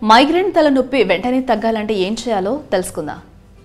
migraine తలనొప్పి వెంటనే తగ్గాలంటే ఏం చేయాలో తెలుసుకుందాం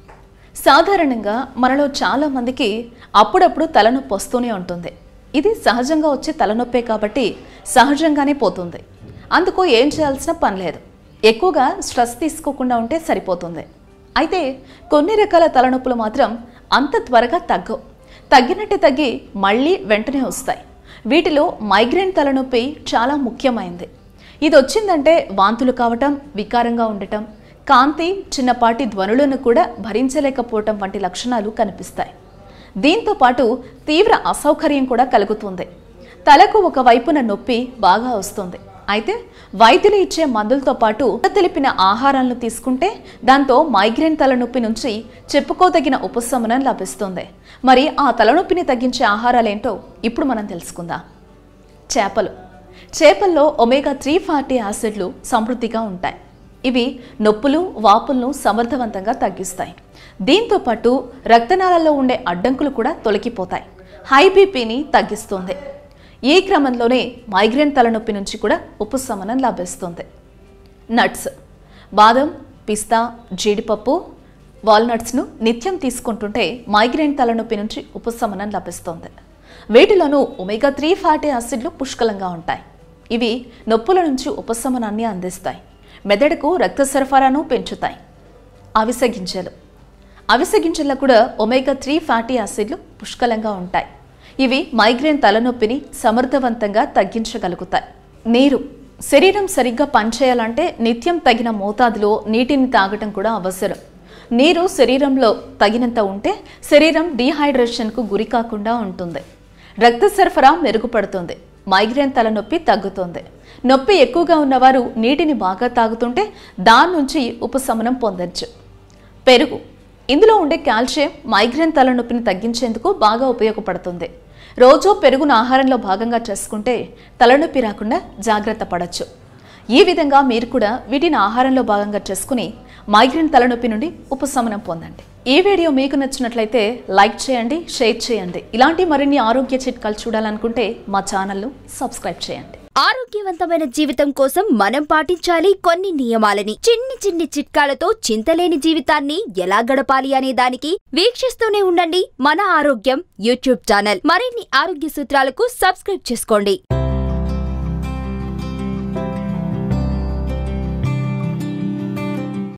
సాధారణంగా మనలో చాలా మందికి అప్పుడప్పుడు తలనొప్పి వస్తూనే ఉంటుంది ఇది సహజంగా వచ్చే తలనొప్పే కాబట్టి సహజంగానే పోతుంది అందుకు ఏం చేయాల్సిన పని లేదు ఎక్కువగా స్ట్రెస్ తీసుకోకుండా ఉంటే సరిపోతుంది అయితే కొన్ని రకాల తలనొప్పులు మాత్రం అంత త్వరగా తగ్గవు తగ్గినట్టే తగ్గి మళ్ళీ వెంటనే వస్తాయి వీటిలో మైగ్రేన్ తలనొప్పి చాలా ముఖ్యమైనది ఇది వచ్చిందంటే వాంతులు కావటం వికారంగా ఉండటం కాంతి చిన్నపాటి ధ్వనులను కూడా భరించలేకపోవటం వంటి లక్షణాలు కనిపిస్తాయి దీంతో పాటు తీవ్ర అసౌకర్యం కూడా కలుగుతుంది తలకు ఒక వైపున నొప్పి బాగా వస్తుంది అయితే వైద్యులు ఇచ్చే మందులతో పాటు తెలిపిన ఆహారాలను తీసుకుంటే దాంతో మైగ్రేన్ తలనొప్పి నుంచి చెప్పుకోదగిన ఉపశమనం లభిస్తుంది మరి ఆ తలనొప్పిని తగ్గించే ఆహారాలేంటో ఇప్పుడు మనం తెలుసుకుందాం చేపలు చేపల్లో ఒమేగా త్రీ ఫార్టీ యాసిడ్లు సమృద్ధిగా ఉంటాయి ఇవి నొప్పులు వాపులను సమర్థవంతంగా తగ్గిస్తాయి దీంతో పాటు రక్తనాళాల్లో ఉండే అడ్డంకులు కూడా తొలగిపోతాయి హై బీపీని తగ్గిస్తుంది ఈ క్రమంలోనే మైగ్రేన్ తలనొప్పి నుంచి కూడా ఉపశమనం లభిస్తుంది నట్స్ బాదం పిస్తా జీడిపప్పు వాల్నట్స్ను నిత్యం తీసుకుంటుంటే మైగ్రేన్ తలనొప్పి నుంచి ఉపశమనం లభిస్తుంది వీటిలోనూ ఒమేగా త్రీ ఫ్యాటీ యాసిడ్లు పుష్కలంగా ఉంటాయి ఇవి నొప్పుల నుంచి ఉపశమనాన్ని అందిస్తాయి మెదడుకు రక్త సరఫరాను పెంచుతాయి అవిసె గింజలు అవిసె గింజల్లో కూడా ఒమేగా త్రీ ఫ్యాటీ యాసిడ్లు పుష్కలంగా ఉంటాయి ఇవి మైగ్రేన్ తలనొప్పిని సమర్థవంతంగా తగ్గించగలుగుతాయి నీరు శరీరం సరిగ్గా పనిచేయాలంటే నిత్యం తగిన మోతాదులో నీటిని తాగటం కూడా అవసరం నీరు శరీరంలో తగినంత ఉంటే శరీరం డీహైడ్రేషన్కు గురి కాకుండా ఉంటుంది రక్త సరఫరా మెరుగుపడుతుంది మైగ్రేన్ తలనొప్పి తగ్గుతుంది నొప్పి ఎక్కువగా ఉన్నవారు నీటిని బాగా తాగుతుంటే దాని నుంచి ఉపశమనం పొందొచ్చు పెరుగు ఇందులో ఉండే కాల్షియం మైగ్రేన్ తలనొప్పిని తగ్గించేందుకు బాగా ఉపయోగపడుతుంది రోజు పెరుగును ఆహారంలో భాగంగా చేసుకుంటే తలనొప్పి రాకుండా జాగ్రత్త పడచ్చు ఈ విధంగా మీరు కూడా వీటిని ఆహారంలో భాగంగా చేసుకుని మైగ్రేన్ తలనొప్పి నుండి ఉపశమనం పొందండి ఈ వీడియో మీకు నచ్చినట్లయితే లైక్ చేయండి షేర్ చేయండి ఇలాంటి మరిన్ని ఆరోగ్య చిట్కాలు చూడాలనుకుంటే మా ఛానల్ను సబ్స్క్రైబ్ చేయండి ఆరోగ్యవంతమైన జీవితం కోసం మనం పాటించాలి కొన్ని నియమాలని చిన్ని చిన్ని చిట్కాలతో చింతలేని జీవితాన్ని ఎలా గడపాలి అనే దానికి వీక్షిస్తూనే ఉండండి మన ఆరోగ్యం యూట్యూబ్ ఛానల్ మరిన్ని ఆరోగ్య సూత్రాలకు సబ్స్క్రైబ్ చేసుకోండి